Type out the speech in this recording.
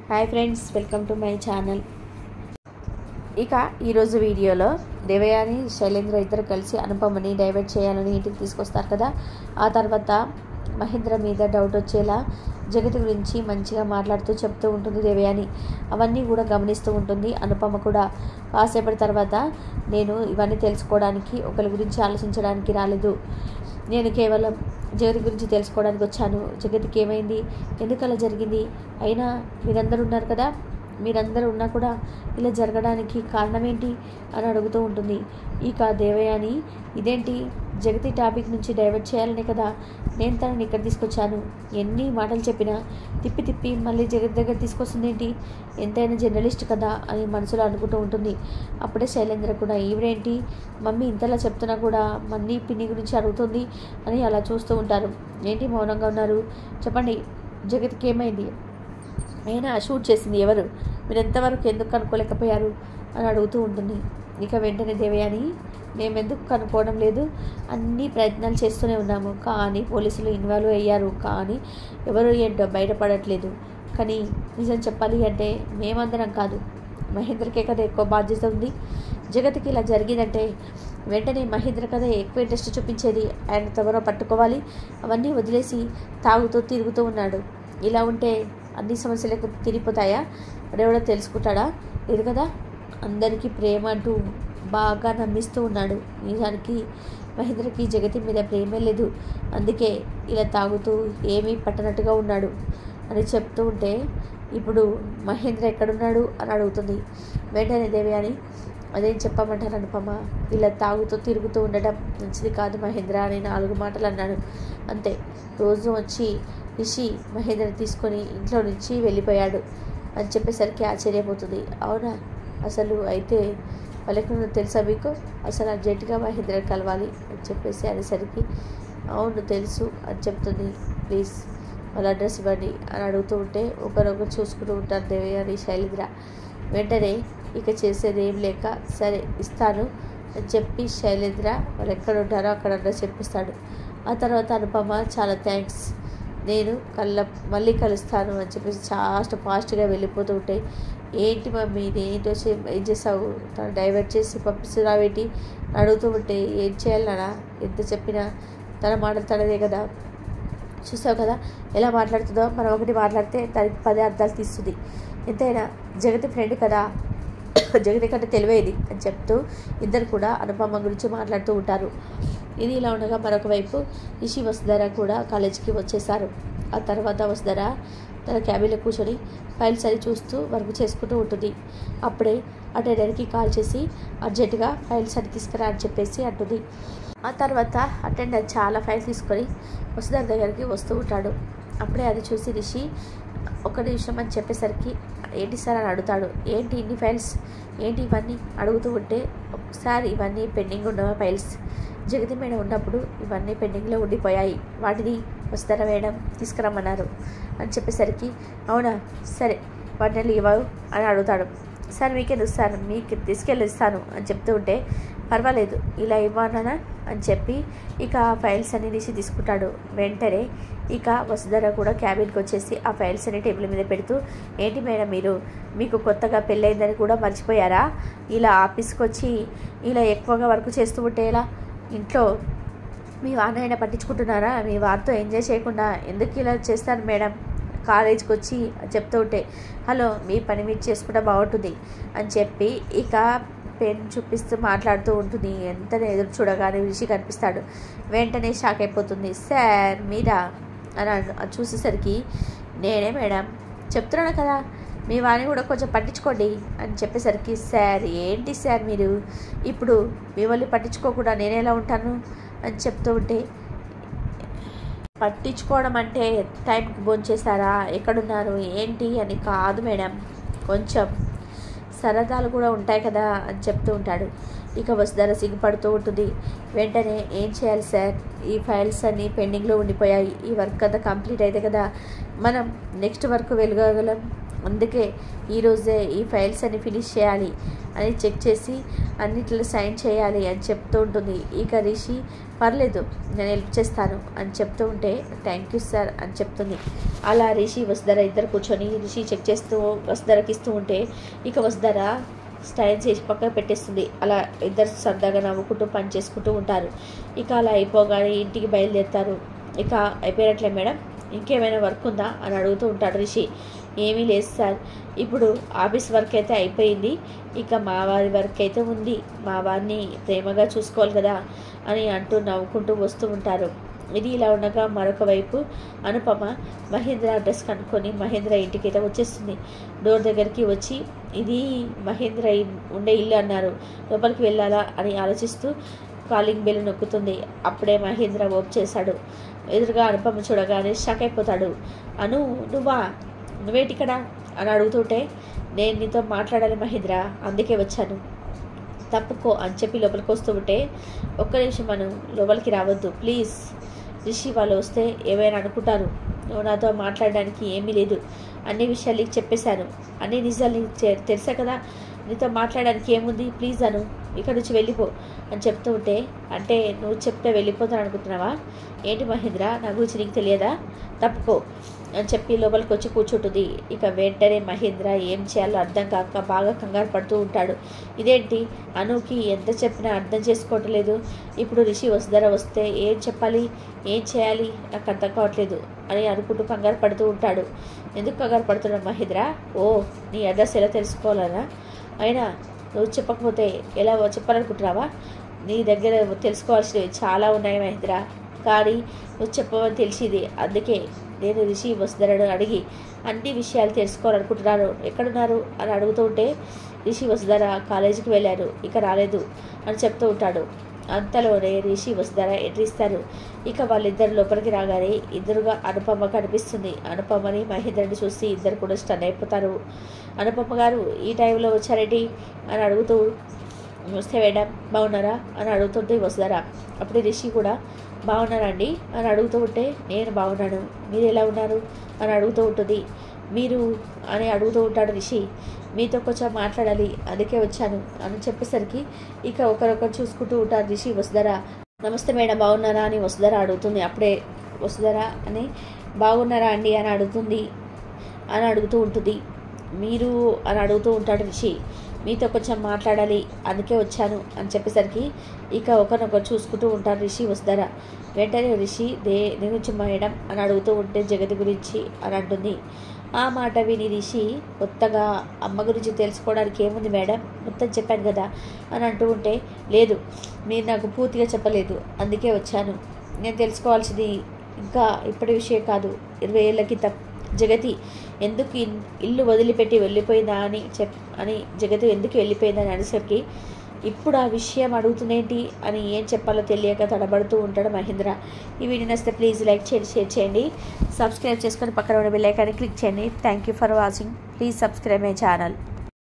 hi friends welcome to my channel ఇక ఈరోజు వీడియోలో దేవయాని శైలేంద్ర ఇద్దరు కలిసి అనుపమని డైవర్ట్ చేయాలని ఇంటికి తీసుకొస్తారు కదా ఆ తర్వాత మహేంద్ర మీద డౌట్ వచ్చేలా జగతి గురించి మంచిగా మాట్లాడుతూ చెప్తూ ఉంటుంది దేవయాని అవన్నీ కూడా గమనిస్తూ ఉంటుంది అనుపమ కూడా కాసేపటి తర్వాత నేను ఇవన్నీ తెలుసుకోవడానికి ఒకరి గురించి ఆలోచించడానికి రాలేదు నేను కేవలం జగతి గురించి తెలుసుకోవడానికి వచ్చాను జగతికి ఏమైంది ఎందుకు అలా జరిగింది అయినా మీరందరూ ఉన్నారు కదా మీరందరూ ఉన్నా కూడా ఇలా జరగడానికి కారణం ఏంటి అని అడుగుతూ ఉంటుంది ఇక దేవయాని ఇదేంటి జగతి టాపిక్ నుంచి డైవర్ట్ చేయాలనే కదా నేను తనని ఇక్కడ తీసుకొచ్చాను ఎన్ని మాటలు చెప్పినా తిప్పి తిప్పి మళ్ళీ జగతి దగ్గర తీసుకొస్తుంది ఏంటి ఎంతైనా జర్నలిస్ట్ కదా అని మనసులో అనుకుంటూ ఉంటుంది అప్పుడే శైలేంద్ర కూడా ఈవిడేంటి మమ్మీ ఇంతలా చెప్తున్నా కూడా మళ్ళీ పిన్ని గురించి అడుగుతుంది అని అలా చూస్తూ ఉంటారు ఏంటి మౌనంగా ఉన్నారు చెప్పండి జగత్కి ఏమైంది అయినా షూట్ చేసింది ఎవరు మీరు ఎంతవరకు ఎందుకు కనుక్కోలేకపోయారు అని అడుగుతూ ఉంటుంది ఇక వెంటనే దేవయాని మేము ఎందుకు కనుక్కోవడం లేదు అన్ని ప్రయత్నాలు చేస్తూనే ఉన్నాము కానీ పోలీసులు ఇన్వాల్వ్ అయ్యారు కానీ ఎవరు ఏంటో బయటపడట్లేదు కానీ నిజం చెప్పాలి అంటే మేమందరం కాదు మహేంద్రకే కదా ఎక్కువ బాధ్యత ఉంది జగత్కి ఇలా జరిగిందంటే వెంటనే మహేంద్ర కదా ఎక్కువ ఇంట్రెస్ట్ చూపించేది ఆయన తవరో పట్టుకోవాలి అవన్నీ వదిలేసి తాగుతూ తిరుగుతూ ఉన్నాడు ఇలా ఉంటే అన్ని సమస్యలకు తిరిగిపోతాయా వాడెవడో తెలుసుకుంటాడా లేదు కదా అందరికీ ప్రేమ అంటూ బాగా నమ్మిస్తూ ఉన్నాడు నిజానికి మహేంద్రకి జగతి మీద ప్రేమే లేదు అందుకే ఇలా తాగుతూ ఏమీ పట్టనట్టుగా ఉన్నాడు అని చెప్తూ ఉంటే ఇప్పుడు మహేంద్ర ఎక్కడున్నాడు అని అడుగుతుంది వెంటనే దేవయాని అదేం చెప్పమంటారు అనుపమ ఇలా తాగుతూ తిరుగుతూ ఉండడం మంచిది కాదు మహేంద్ర అని నాలుగు మాటలు అన్నాడు అంతే రోజు వచ్చి రిషి మహేంద్ర తీసుకొని ఇంట్లో నుంచి వెళ్ళిపోయాడు అని చెప్పేసరికి ఆశ్చర్యపోతుంది అవునా అసలు అయితే వాళ్ళకి తెలుసా మీకు అసలు అర్జెంటుగా మహేంద్ర కలవాలి అని చెప్పేసి అనేసరికి అవును తెలుసు అని చెప్తుంది ప్లీజ్ వాళ్ళ అడ్రస్ ఇవ్వండి అని అడుగుతూ ఉంటే ఒకరొకరు చూసుకుంటూ ఉంటారు దేవయాని శైలేంద్ర వెంటనే ఇక చేసేది ఏం లేక సరే ఇస్తాను అని చెప్పి శైలేంద్ర వాళ్ళు ఎక్కడ ఉంటారో అక్కడ అడ్రస్ చెప్పిస్తాడు ఆ తర్వాత అనుపమ చాలా థ్యాంక్స్ నేను కళ్ళ మళ్ళీ కలుస్తాను అని చెప్పేసి ఫాస్ట్ ఫాస్ట్గా వెళ్ళిపోతూ ఉంటాయి ఏంటి మమ్మీ ఏంటి వచ్చి ఏం చేసావు తను డైవర్ట్ చేసి పంపిస్తున్నావేంటి అడుగుతూ ఉంటే ఏం చేయాలన్నా ఎంత చెప్పినా తన మాటలు తనదే కదా చూసావు కదా ఎలా మాట్లాడుతుందో మనం ఒకటి మాట్లాడితే దానికి పదే అర్థాలు తీస్తుంది ఎంతైనా జగతి ఫ్రెండ్ కదా జగతి కంటే తెలివేది అని చెప్తూ ఇద్దరు కూడా అనుపమ గురించి మాట్లాడుతూ ఉంటారు ఇది ఇలా ఉండగా మరొక వైపు రిషి వసుధర కూడా కాలేజీకి వచ్చేసారు ఆ తర్వాత వసుధర తన క్యాబిన్లో కూర్చొని ఫైల్స్ అది చూస్తూ వర్క్ చేసుకుంటూ ఉంటుంది అప్పుడే అటెండర్కి కాల్ చేసి అర్జెంటుగా ఫైల్స్ అని తీసుకురా అని చెప్పేసి అంటుంది ఆ తర్వాత అటెండర్ చాలా ఫైల్స్ తీసుకొని వసుధర దగ్గరికి వస్తూ ఉంటాడు అప్పుడే అది చూసి రిషి ఒక నిమిషం అని చెప్పేసరికి ఏంటి సార్ అని అడుగుతాడు ఏంటి ఇన్ని ఫైల్స్ ఏంటి ఇవన్నీ అడుగుతూ ఉంటే ఒకసారి ఇవన్నీ పెండింగ్ ఉన్న ఫైల్స్ జగతి మేడం ఉన్నప్పుడు ఇవన్నీ పెండింగ్లో ఉండిపోయాయి వాటిని వస్తారా మేడం తీసుకురమ్మన్నారు అని చెప్పేసరికి అవునా సరే వాటిని ఇవ్వవు అని అడుగుతాడు సార్ మీకెందుకు సార్ మీకు తీసుకెళ్ళి ఇస్తాను అని చెప్తూ ఉంటే పర్వాలేదు ఇలా ఇవ్వనా అని చెప్పి ఇక ఆ ఫైల్స్ అన్ని తీసి తీసుకుంటాడు వెంటనే ఇక వసుధర కూడా క్యాబిన్కి వచ్చేసి ఆ ఫైల్స్ అన్ని టేబుల్ మీద పెడుతూ ఏంటి మేడం మీరు మీకు కొత్తగా పెళ్ళైందని కూడా మర్చిపోయారా ఇలా ఆఫీస్కి వచ్చి ఇలా ఎక్కువగా వర్క్ చేస్తూ ఉంటే ఎలా ఇంట్లో మీ వారినైనా పట్టించుకుంటున్నారా మీ వారితో ఎంజాయ్ చేయకుండా ఎందుకు ఇలా చేస్తారు మేడం కాలేజ్కి వచ్చి చెప్తూ ఉంటే హలో మీ పని మీరు చేసుకుంటే బాగుంటుంది అని చెప్పి ఇక పెన్ చూపిస్తూ మాట్లాడుతూ ఉంటుంది ఎంత ఎదురు చూడగానే రిషి కనిపిస్తాడు వెంటనే షాక్ అయిపోతుంది సార్ మీరా అని అన్- చూసేసరికి నేనే మేడం చెప్తున్నాను కదా మీ వారిని కూడా కొంచెం పట్టించుకోండి అని చెప్పేసరికి సార్ ఏంటి సార్ మీరు ఇప్పుడు మిమ్మల్ని పట్టించుకోకుండా నేను ఎలా ఉంటాను అని చెప్తూ ఉంటే పట్టించుకోవడం అంటే టైంకి భోంచేశారా ఎక్కడున్నారు ఏంటి అని కాదు మేడం కొంచెం సరదాలు కూడా ఉంటాయి కదా అని చెప్తూ ఉంటాడు ఇక వసుధర సిగ్గుపడుతూ ఉంటుంది వెంటనే ఏం చేయాలి సార్ ఈ ఫైల్స్ అన్నీ పెండింగ్లో ఉండిపోయాయి ఈ వర్క్ అంతా కంప్లీట్ అయితే కదా మనం నెక్స్ట్ వర్క్ వెళ్ళగలం అందుకే ఈరోజే ఈ ఫైల్స్ అన్ని ఫినిష్ చేయాలి అని చెక్ చేసి అన్నిట్లో సైన్ చేయాలి అని చెప్తూ ఉంటుంది ఇక రిషి పర్లేదు నేను హెల్ప్ చేస్తాను అని చెప్తూ ఉంటే థ్యాంక్ యూ సార్ అని చెప్తుంది అలా రిషి వసుధర ఇద్దరు కూర్చొని రిషి చెక్ చేస్తూ వసుధరకి ఇస్తూ ఉంటే ఇక వసుధర స్టైల్ చేసి పక్కన పెట్టేస్తుంది అలా ఇద్దరు సరదాగా నవ్వుకుంటూ పని చేసుకుంటూ ఉంటారు ఇక అలా అయిపోగానే ఇంటికి బయలుదేరుతారు ఇక అయిపోయినట్లే మేడం ఇంకేమైనా వర్క్ ఉందా అని అడుగుతూ ఉంటాడు రిషి ఏమీ లేదు సార్ ఇప్పుడు ఆఫీస్ వర్క్ అయితే అయిపోయింది ఇక మా వారి వర్క్ అయితే ఉంది మా వారిని ప్రేమగా చూసుకోవాలి కదా అని అంటూ నవ్వుకుంటూ వస్తూ ఉంటారు ఇది ఇలా ఉండగా మరొక వైపు అనుపమ మహేంద్ర అడ్రస్ కనుక్కొని మహేంద్ర ఇంటికి అయితే వచ్చేస్తుంది డోర్ దగ్గరికి వచ్చి ఇది మహేంద్ర ఇన్- ఉండే ఇల్లు అన్నారు లోపలికి వెళ్ళాలా అని ఆలోచిస్తూ కాలింగ్ బెల్ నొక్కుతుంది అప్పుడే మహేంద్ర ఓప్ చేశాడు ఎదురుగా అనుపమ చూడగానే షాక్ అయిపోతాడు అను నువ్వా నువ్వేటిక్కడ అని అడుగుతుంటే నేను నీతో మాట్లాడాలి మహేంద్ర అందుకే వచ్చాను తప్పుకో అని చెప్పి లోపలికి వస్తూ ఉంటే ఒక్క నిమిషం మనం లోపలికి రావద్దు ప్లీజ్ రిషి వాళ్ళు వస్తే ఏమైనా అనుకుంటారు నువ్వు నాతో మాట్లాడడానికి ఏమీ లేదు అన్ని విషయాలు నీకు చెప్పేశాను అన్ని నిజాలు నీకు తె- తెలుసా కదా నీతో మాట్లాడడానికి ఏముంది ప్లీజ్ అను ఇక్కడ నుంచి వెళ్ళిపో అని చెప్తూ ఉంటే అంటే నువ్వు చెప్తే వెళ్ళిపోతాను అనుకుంటున్నావా ఏంటి మహేంద్ర నా గురించి నీకు తెలియదా తప్పుకో అని చెప్పి లోపలికి వచ్చి కూర్చుంటుంది ఇక వెంటనే మహేంద్ర ఏం చేయాలో అర్థం కాక బాగా కంగారు పడుతూ ఉంటాడు ఇదేంటి అనుకి ఎంత చెప్పినా అర్థం చేసుకోవటం లేదు ఇప్పుడు రిషి వసుధర వస్తే ఏం చెప్పాలి ఏం చేయాలి నాకు అర్థం కావట్లేదు అని అనుకుంటూ కంగారు పడుతూ ఉంటాడు ఎందుకు కంగారు పడుతున్నావు మహేంద్ర ఓ నీ అడ్రస్ ఎలా తెలుసుకోవాలనా అయినా నువ్వు చెప్పకపోతే ఎలా చెప్పాలనుకుంటున్నావా నీ దగ్గర తెలుసుకోవాల్సినవి చాలా ఉన్నాయి మహేంద్ర కానీ నువ్వు చెప్పమని తెలిసింది అందుకే నేను రిషి వసుధరను అడిగి అన్ని విషయాలు తెలుసుకోవాలనుకుంటున్నాను ఎక్కడున్నారు అని అడుగుతూ ఉంటే రిషి వసుధర కాలేజీకి వెళ్ళారు ఇక రాలేదు అని చెప్తూ ఉంటాడు అంతలోనే రిషి వసుధర ఎంట్రీ ఇస్తారు ఇక వాళ్ళిద్దరు లోపలికి రాగానే ఇద్దరుగా అనుపమ కనిపిస్తుంది అనుపమని మహేంద్రని చూసి ఇద్దరు కూడా స్టన్ అయిపోతారు అనుపమ గారు ఈ టైంలో వచ్చారేంటి అని అడుగుతూ వస్తే మేడం బాగున్నారా అని అడుగుతుంటే వస్తారా అప్పుడు రిషి కూడా బాగున్నారా అండి అని అడుగుతూ ఉంటే నేను బాగున్నాను మీరు ఎలా ఉన్నారు అని అడుగుతూ ఉంటుంది మీరు అని అడుగుతూ ఉంటాడు రిషి మీతో కొంచెం మాట్లాడాలి అందుకే వచ్చాను అని చెప్పేసరికి ఇక ఒకరొకరు చూసుకుంటూ ఉంటారు రిషి వసుధరా నమస్తే మేడం బాగున్నారా అని వసుధర అడుగుతుంది అప్పుడే వసుధరా అని బాగున్నారా అండి అని అడుగుతుంది అని అడుగుతూ ఉంటుంది మీరు అని అడుగుతూ ఉంటాడు రిషి మీతో కొంచెం మాట్లాడాలి అందుకే వచ్చాను అని చెప్పేసరికి ఇక ఒకరినొకరు చూసుకుంటూ ఉంటారు రిషి వస్తారా వెంటనే రిషి దే నీ గురించి మేడం అని అడుగుతూ ఉంటే జగతి గురించి అని అంటుంది ఆ మాట విని రిషి కొత్తగా అమ్మ గురించి తెలుసుకోవడానికి ఏముంది మేడం మొత్తం చెప్పాను కదా అని అంటూ ఉంటే లేదు మీరు నాకు పూర్తిగా చెప్పలేదు అందుకే వచ్చాను నేను తెలుసుకోవాల్సింది ఇంకా ఇప్పటి విషయం కాదు ఇరవై ఏళ్ళ క్రితం జగతి ఎందుకు ఇన్- ఇల్లు వదిలిపెట్టి వెళ్ళిపోయిందా అని చెప్ అని జగతి ఎందుకు వెళ్ళిపోయిందా అని అనేసరికి ఇప్పుడు ఆ విషయం అడుగుతుందేంటి అని ఏం చెప్పాలో తెలియక తడబడుతూ ఉంటాడు మహేంద్ర ఈ వీడియో నచ్చితే ప్లీజ్ లైక్ చేయండి షేర్ చేయండి సబ్స్క్రైబ్ చేసుకొని పక్కన ఉన్న బెల్ ఐకాన్ని క్లిక్ చేయండి thank you for watching please subscribe my channel